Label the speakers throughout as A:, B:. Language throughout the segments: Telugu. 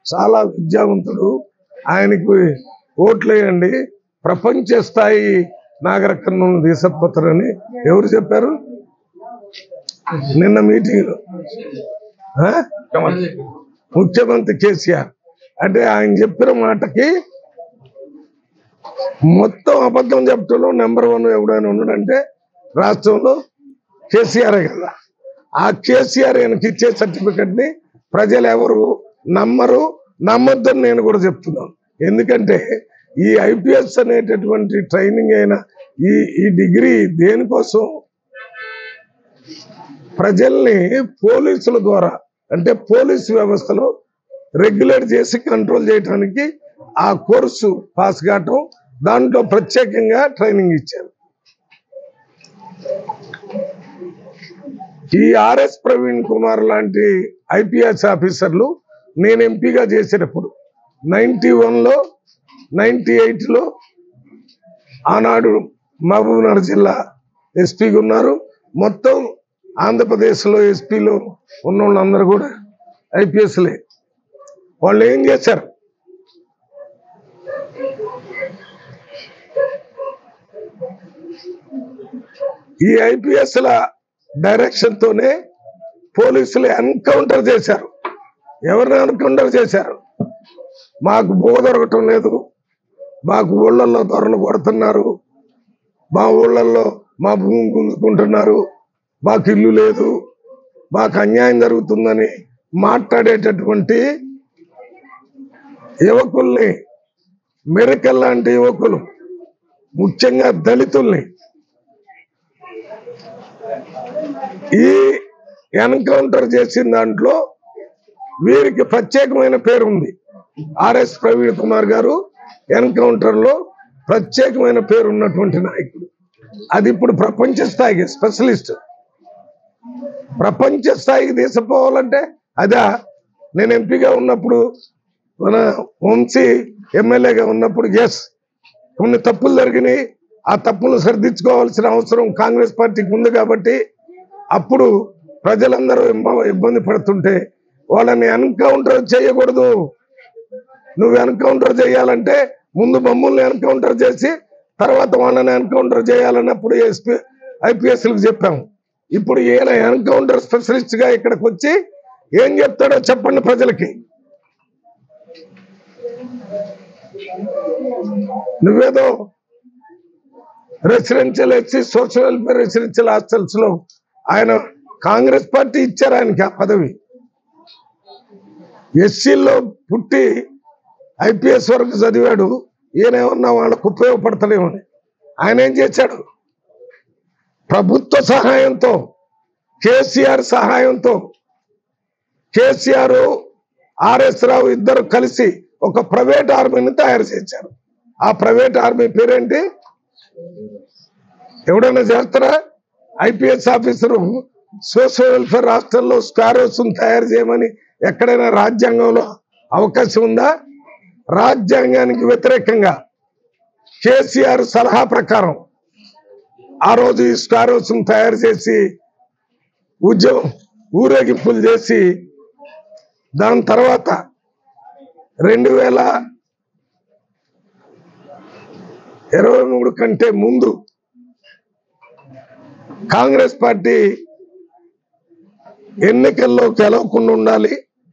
A: చాలా విద్యావంతుడు ఆయనకి ఓట్లేయండి ప్రపంచ స్థాయి నాగరికను తీసుకుపోతారని ఎవరు చెప్పారు నిన్న మీటింగ్ లో ఆ? ముఖ్యమంత్రి కేసీఆర్ అంటే ఆయన చెప్పిన మాటకి మొత్తం అబద్ధం చెప్పడంలో నెంబర్ వన్ ఎవడైనా ఉన్నాడంటే రాష్ట్రంలో కేసీఆర్ కదా ఆ కేసీఆర్ ఆయనకి ఇచ్చే సర్టిఫికెట్ ని ప్రజలు ఎవరు నమ్మరు నమ్మొద్దని నేను కూడా చెప్తున్నాను ఎందుకంటే ఈ ఐపీఎస్ అనేటటువంటి ట్రైనింగ్ అయిన ఈ ఈ డిగ్రీ దేనికోసం ప్రజల్ని పోలీసుల ద్వారా అంటే పోలీసు వ్యవస్థలో రెగ్యులేట్ చేసి కంట్రోల్ చేయడానికి ఆ కోర్సు పాస్ కావటం దాంట్లో ప్రత్యేకంగా ట్రైనింగ్ ఇచ్చారు ఈ ఆర్ఎస్ ప్రవీణ్ కుమార్ లాంటి ఐపీఎస్ ఆఫీసర్లు నేను ఎంపీగా చేసేటప్పుడు నైన్టీ వన్లో నైన్టీ ఎయిట్లో ఆనాడు మహబూబ్నగర్ జిల్లా ఎస్పీగా ఉన్నారు మొత్తం ఆంధ్రప్రదేశ్లో ఎస్పీలో ఉన్న వాళ్ళందరూ కూడా ఐపీఎస్లే వాళ్ళు ఏం చేశారు ఈ ఐపీఎస్ల డైరెక్షన్ తోనే పోలీసులు ఎన్కౌంటర్ చేశారు ఎవరిని ఎన్కౌంటర్ చేశారు మాకు బో దొరకటం లేదు మాకు ఊళ్ళల్లో దొరలు కొడుతున్నారు మా ఊళ్ళల్లో మా భూమి గుంజుకుంటున్నారు మాకు ఇల్లు లేదు మాకు అన్యాయం జరుగుతుందని మాట్లాడేటటువంటి యువకుల్ని మెరికల్ లాంటి యువకులు ముఖ్యంగా దళితుల్ని ఈ ఎన్కౌంటర్ చేసిన దాంట్లో వీరికి ప్రత్యేకమైన పేరు ఉంది ఆర్ఎస్ ప్రవీణ్ కుమార్ గారు ఎన్కౌంటర్ లో ప్రత్యేకమైన పేరు ఉన్నటువంటి నాయకుడు అది ఇప్పుడు ప్రపంచ స్థాయికి స్పెషలిస్ట్ ప్రపంచ స్థాయికి తీసుకుపోవాలంటే అదా నేను ఎంపీగా ఉన్నప్పుడు మన వంశీ ఎమ్మెల్యేగా ఉన్నప్పుడు ఎస్ కొన్ని తప్పులు జరిగినాయి ఆ తప్పులు సరిదిద్దుకోవాల్సిన అవసరం కాంగ్రెస్ పార్టీకి ఉంది కాబట్టి అప్పుడు ప్రజలందరూ ఇబ్బ- ఇబ్బంది పడుతుంటే వాళ్ళని ఎన్కౌంటర్ చేయకూడదు నువ్వు ఎన్కౌంటర్ చేయాలంటే ముందు మమ్మల్ని ఎన్కౌంటర్ చేసి తర్వాత వాళ్ళని ఎన్కౌంటర్ చేయాలన్నప్పుడు ఎస్పీ ఐపీఎస్లకు చెప్పాము ఇప్పుడు ఈయన ఎన్కౌంటర్ స్పెషలిస్ట్ గా ఇక్కడికి వచ్చి ఏం చెప్తాడో చెప్పండి ప్రజలకి నువ్వేదో residential SC social welfare residential hostels లో ఆయన కాంగ్రెస్ పార్టీ ఇచ్చారు ఆయనకి ఆ పదవి ఎస్సీలో పుట్టి ఐపీఎస్ వరకు చదివాడు ఈయన ఏమన్నా వాళ్ళకు ఉపయోగపడతలేమని ఆయన ఏం చేశాడు ప్రభుత్వ సహాయంతో కేసీఆర్ సహాయంతో కేసీఆర్ ఆర్ఎస్ రావు ఇద్దరు కలిసి ఒక ప్రైవేట్ ఆర్మీని తయారు చేశారు ఆ ప్రైవేట్ ఆర్మీ పేరేంటి ఎవడైనా చేస్తారా ఐపీఎస్ ఆఫీసరు సోషల్ వెల్ఫేర్ హాస్టల్లో స్క్వారోస్ తయారు చేయమని ఎక్కడైనా రాజ్యాంగంలో అవకాశం ఉందా రాజ్యాంగానికి వ్యతిరేకంగా కేసీఆర్ సలహా ప్రకారం ఆ రోజు ఈ స్క్వారోస్ తయారు చేసి ఉద్యమం ఊరేగింపులు చేసి దాని తర్వాత రెండు వేల ఇరవై మూడు కంటే ముందు కాంగ్రెస్ పార్టీ ఎన్నికల్లో గెలవకుండా ఉండాలి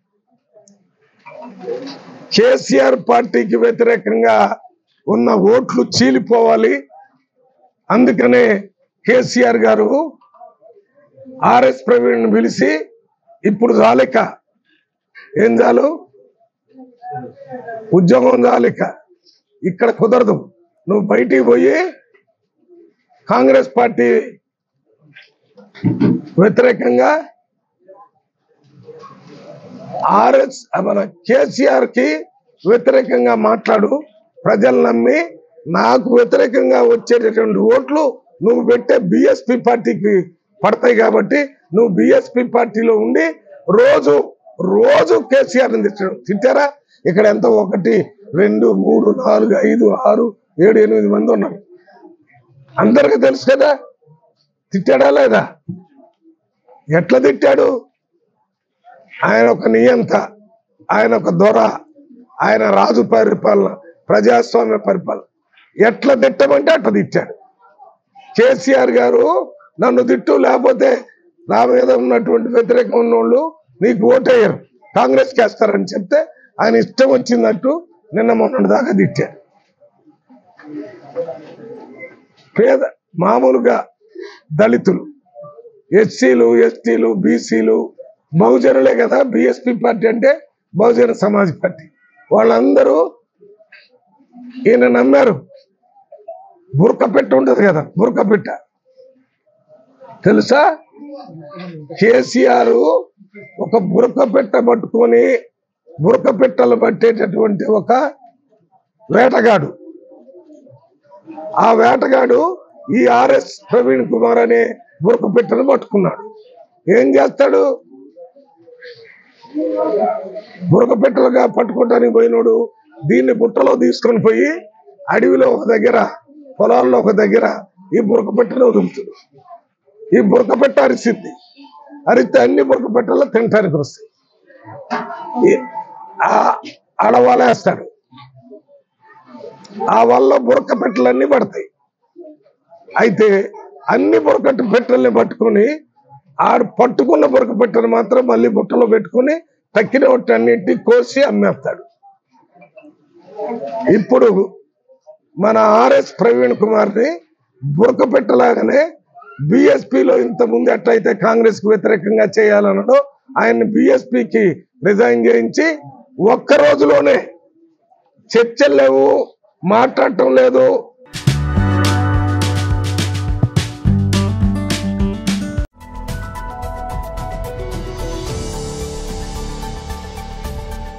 A: కేసీఆర్ పార్టీకి వ్యతిరేకంగా ఉన్న ఓట్లు చీలిపోవాలి అందుకనే కేసీఆర్ గారు ఆర్ఎస్ ప్రవీణ్ పిలిచి ఇప్పుడు జాలిక ఏం చాలు ఉద్యోగం జాలిక ఇక్కడ కుదరదు నువ్వు బయటికి పోయి కాంగ్రెస్ పార్టీ వ్యతిరేకంగా ఆర్ఎస్ మన కేసీఆర్ కి వ్యతిరేకంగా మాట్లాడు ప్రజలు నమ్మి నాకు వ్యతిరేకంగా వచ్చేటటువంటి ఓట్లు నువ్వు పెట్టే బిఎస్పి పార్టీకి పడతాయి కాబట్టి నువ్వు బిఎస్పి పార్టీలో ఉండి రోజు రోజు కేసీఆర్ తిట్టడం తిట్టారా ఇక్కడ ఎంత ఒకటి రెండు మూడు నాలుగు ఐదు ఆరు ఏడు ఎనిమిది మంది ఉన్నారు అందరికి తెలుసు కదా తిట్టాడా లేదా ఎట్లా తిట్టాడు ఆయన ఒక నియంత ఆయన ఒక దొర ఆయన రాజు పరిపాలన ప్రజాస్వామ్య పరిపాలన ఎట్లా తిట్టమంటే అట్లా తిట్టాడు కేసీఆర్ గారు నన్ను తిట్టు లేకపోతే నా మీద ఉన్నటువంటి వ్యతిరేకం ఉన్నోళ్ళు నీకు ఓటేయరు కాంగ్రెస్ వేస్తారని చెప్తే ఆయన ఇష్టం వచ్చిందట్టు నిన్న మొన్నటి దాకా తిట్టాడు పేద మామూలుగా దళితులు ఎస్సీలు ఎస్టీలు బీసీలు బహుజనులే కదా బిఎస్పి పార్టీ అంటే బహుజన సమాజ్ పార్టీ వాళ్ళందరూ ఈయన నమ్మారు బురక పెట్ట ఉంటది కదా బురక పెట్ట తెలుసా కేసీఆర్ ఒక బురక పెట్ట పట్టుకొని బురక పెట్టలు పట్టేటటువంటి ఒక వేటగాడు ఆ వేటగాడు ఈ ఆర్ఎస్ ప్రవీణ్ కుమార్ అనే బురక పెట్టను పట్టుకున్నాడు ఏం చేస్తాడు బురక పెట్టలుగా పట్టుకోవటానికి పోయినోడు దీన్ని బుట్టలో తీసుకొని పోయి అడవిలో ఒక దగ్గర పొలాల్లో ఒక దగ్గర ఈ బురక పెట్టను వదులుతాడు ఈ బురక పెట్ట అరిసింది అరిస్తే అన్ని బురక పెట్టల్లో తినటానికి వస్తాయి ఈ- ఆ- ఆడ వలేస్తాడు ఆ వల్ల బురక పెట్టలన్నీ పడతాయి అయితే అన్ని బురకట్టు పెట్టెల్ని పట్టుకొని ఆడు పట్టుకున్న బురక పెట్టెను మాత్రం మళ్ళీ బుట్టలో పెట్టుకొని తక్కిన అన్నింటినీ కోసి అమ్మేస్తాడు ఇప్పుడు మన ఆర్ఎస్ ప్రవీణ్ కుమార్ ని బురక పెట్టలాగానే బిఎస్పిలో ఇంత ముందు ఎట్లయితే కాంగ్రెస్ కు వ్యతిరేకంగా చేయాలన్నాడో ఆయన బిఎస్పికి రిజైన్ చేయించి ఒక్క రోజులోనే చర్చలు లేవు మాట్లాడటం లేదు